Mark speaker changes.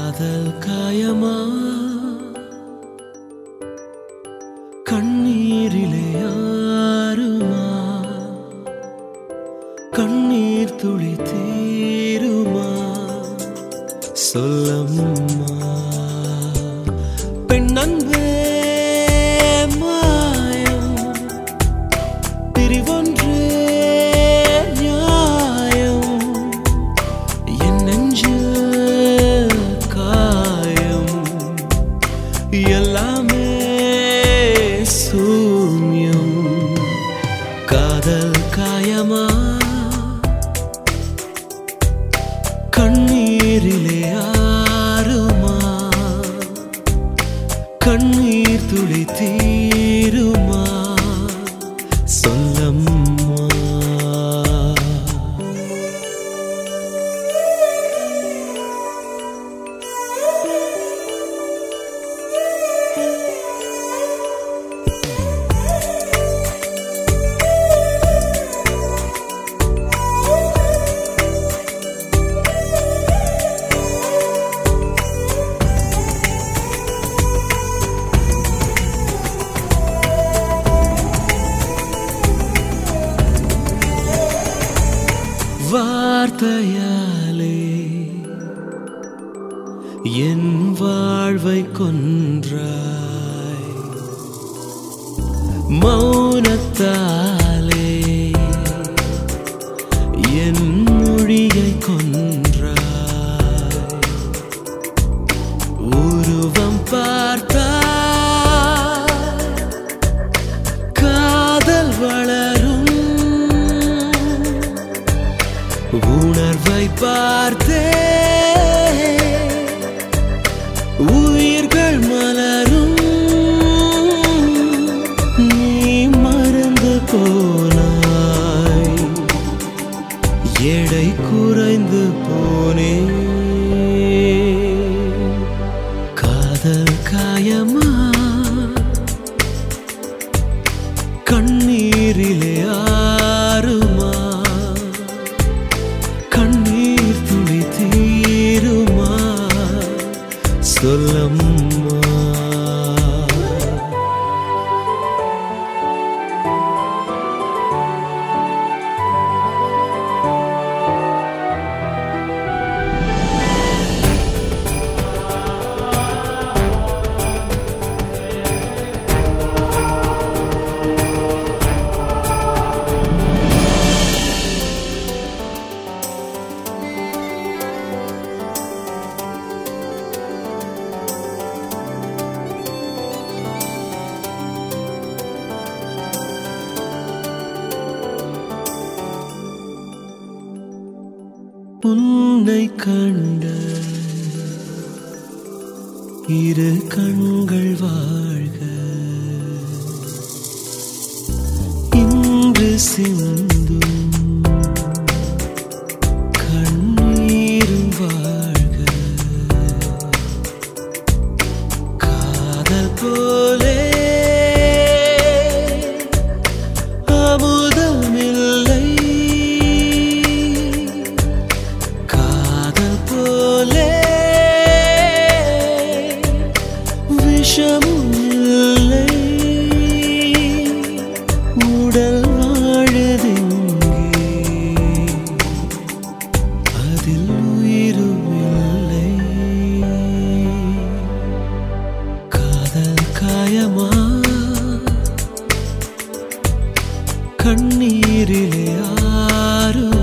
Speaker 1: காதல் காயமா கண்ணீரிலே யாருமா கண்ணீர் துளி தீருமா சொல்லம்மா பெண்ணன்பே மாயம் பிரிவொன்றே நியாயம் என் நெஞ்சில் காயம் எல்லாமே சூன்யம் காதல் காயமா கண்ணீரிலே ஆறுமா கண்ணீர் துளி தீருமா சொல்லம்மா வார்த்தையாலே என் வாழ்வை கொன்றாய் மௌனத்தாலே என் மொழியை கொன்றாய் உருவம் பார்த்தாய் காதல் வளரும் உணர்வை பார்த்தே உயிர்கள் மலரும் நீ மறந்து போனாய் எடை குறைந்து போனே காதல் காயமா கண்ணீரிலே ஆறுமா கண்ணீர் துளி தீருமா சொல்லம்மா உன்னை கண்ட இரு கண்கள் வாழ்க இன்று சிந்தும் கண்ணீரும் வாழ்க காதல் போலே அமுதமில்லை காதல் போலே விஷமும் இல்லை உடல் வாழுதெங்கே அதில் உயிரும் இல்லை காதல் காயமா கண்ணீரிலே ஆறும்